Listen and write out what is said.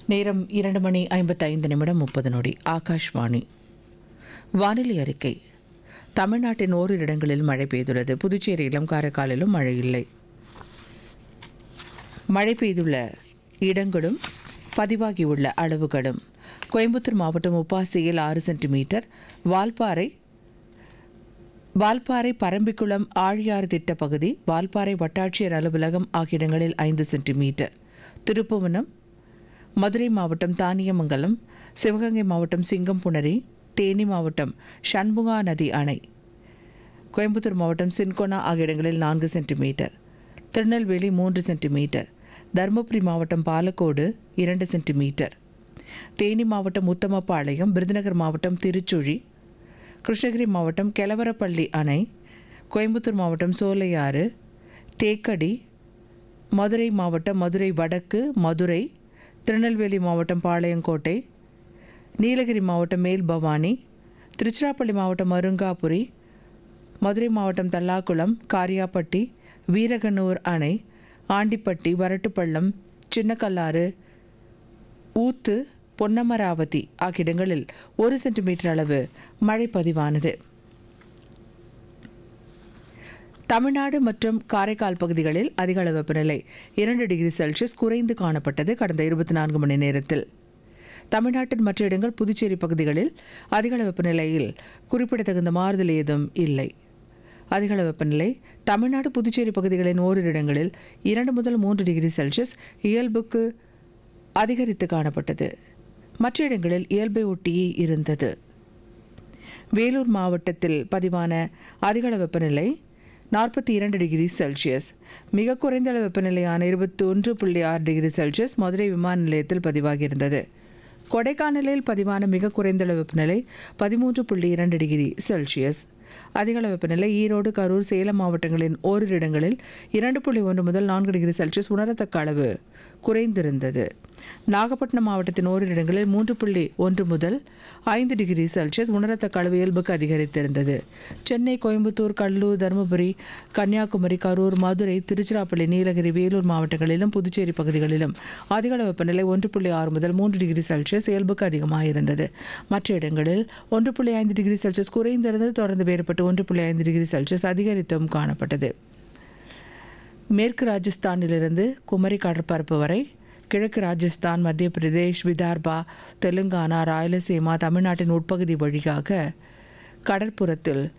நேரம் இரண்டு மணி ஐம்பத்தைந்து நிமிடம் முப்பது நொடி ஆகாஷ்வாணி வானிலை அறிக்கை தமிழ்நாட்டின் ஓரிரு இடங்களில் மழை பெய்துள்ளது புதுச்சேரியிலும் காரைக்காலிலும் மழை இல்லை மழை பெய்துள்ள இடங்களும் பதிவாகியுள்ள அளவுகளும் கோயம்புத்தூர் மாவட்டம் உப்பாசியில் ஆறு சென்டிமீட்டர் வால்பாறை வால்பாறை பரம்பிக்குளம் ஆழியாறு திட்ட பகுதி வால்பாறை வட்டாட்சியர் அலுவலகம் ஆகிய இடங்களில் ஐந்து சென்டிமீட்டர் திருப்புவனம் மதுரை மாவட்டம் தானியமங்கலம் சிவகங்கை மாவட்டம் சிங்கம்புணரி தேனி மாவட்டம் சண்முகா நதி அணை கோயம்புத்தூர் மாவட்டம் சின்கோனா ஆகிய இடங்களில் நான்கு சென்டிமீட்டர் திருநெல்வேலி மூன்று சென்டிமீட்டர் தருமபுரி மாவட்டம் பாலக்கோடு இரண்டு சென்டிமீட்டர் தேனி மாவட்டம் உத்தமபாளையம் விருதுநகர் மாவட்டம் திருச்சுழி கிருஷ்ணகிரி மாவட்டம் கெலவரப்பள்ளி அணை கோயம்புத்தூர் மாவட்டம் சோலையாறு தேக்கடி மதுரை மாவட்டம் மதுரை வடக்கு மதுரை திருநெல்வேலி மாவட்டம் பாளையங்கோட்டை நீலகிரி மாவட்டம் மேல் பவானி திருச்சிராப்பள்ளி மாவட்டம் அருங்காபுரி மதுரை மாவட்டம் தல்லாக்குளம் காரியாப்பட்டி வீரகனூர் அணை ஆண்டிப்பட்டி வரட்டுப்பள்ளம் சின்னக்கல்லாறு ஊத்து பொன்னமராவதி ஆகிய இடங்களில் ஒரு சென்டிமீட்டர் அளவு மழை பதிவானது தமிழ்நாடு மற்றும் காரைக்கால் பகுதிகளில் அதிக அளவு வெப்பநிலை இரண்டு டிகிரி செல்சியஸ் குறைந்து காணப்பட்டது கடந்த இருபத்தி நான்கு மணி நேரத்தில் தமிழ்நாட்டின் மற்ற இடங்கள் புதுச்சேரி பகுதிகளில் அதிகளவு வெப்பநிலையில் குறிப்பிடத்தகுந்த மாறுதல் ஏதும் இல்லை அதிகளவு வெப்பநிலை தமிழ்நாடு புதுச்சேரி பகுதிகளின் ஓரிரு இடங்களில் இரண்டு முதல் மூன்று டிகிரி செல்சியஸ் இயல்புக்கு அதிகரித்து காணப்பட்டது மற்ற இடங்களில் இயல்பை ஒட்டியே இருந்தது வேலூர் மாவட்டத்தில் பதிவான அதிகளவு வெப்பநிலை நாற்பத்தி இரண்டு டிகிரி செல்சியஸ் மிக குறைந்த அளவு வெப்பநிலையான இருபத்தி ஒன்று புள்ளி ஆறு டிகிரி செல்சியஸ் மதுரை விமான நிலையத்தில் பதிவாகியிருந்தது கொடைக்கானலில் பதிவான மிக குறைந்த அளவு வெப்பநிலை பதிமூன்று புள்ளி இரண்டு டிகிரி செல்சியஸ் அதிக அளவு வெப்பநிலை ஈரோடு கரூர் சேலம் மாவட்டங்களின் ஓரிரு இடங்களில் இரண்டு புள்ளி ஒன்று முதல் நான்கு டிகிரி செல்சியஸ் உணரத்தக்க அளவு குறைந்திருந்தது நாகப்பட்டினம் மாவட்டத்தின் ஓரிரு இடங்களில் மூன்று புள்ளி ஒன்று முதல் ஐந்து டிகிரி செல்சியஸ் உணரத்தக்க அளவு இயல்புக்கு அதிகரித்திருந்தது சென்னை கோயம்புத்தூர் கடலூர் தருமபுரி கன்னியாகுமரி கரூர் மதுரை திருச்சிராப்பள்ளி நீலகிரி வேலூர் மாவட்டங்களிலும் புதுச்சேரி பகுதிகளிலும் அதிகளவு வெப்பநிலை ஒன்று புள்ளி ஆறு முதல் மூன்று டிகிரி செல்சியஸ் இயல்புக்கு அதிகமாக இருந்தது மற்ற இடங்களில் ஒன்று புள்ளி ஐந்து டிகிரி செல்சியஸ் குறைந்திருந்தது தொடர்ந்து வேறுபட்டு ஒன்று புள்ளி ஐந்து டிகிரி செல்சியஸ் அதிகரித்தும் காணப்பட்டது மேற்கு ராஜஸ்தானிலிருந்து குமரி கடற்பரப்பு வரை கிழக்கு ராஜஸ்தான் மத்திய பிரதேஷ் விதார்பா தெலுங்கானா ராயலசீமா தமிழ்நாட்டின் உட்பகுதி வழியாக கடற்புறத்தில்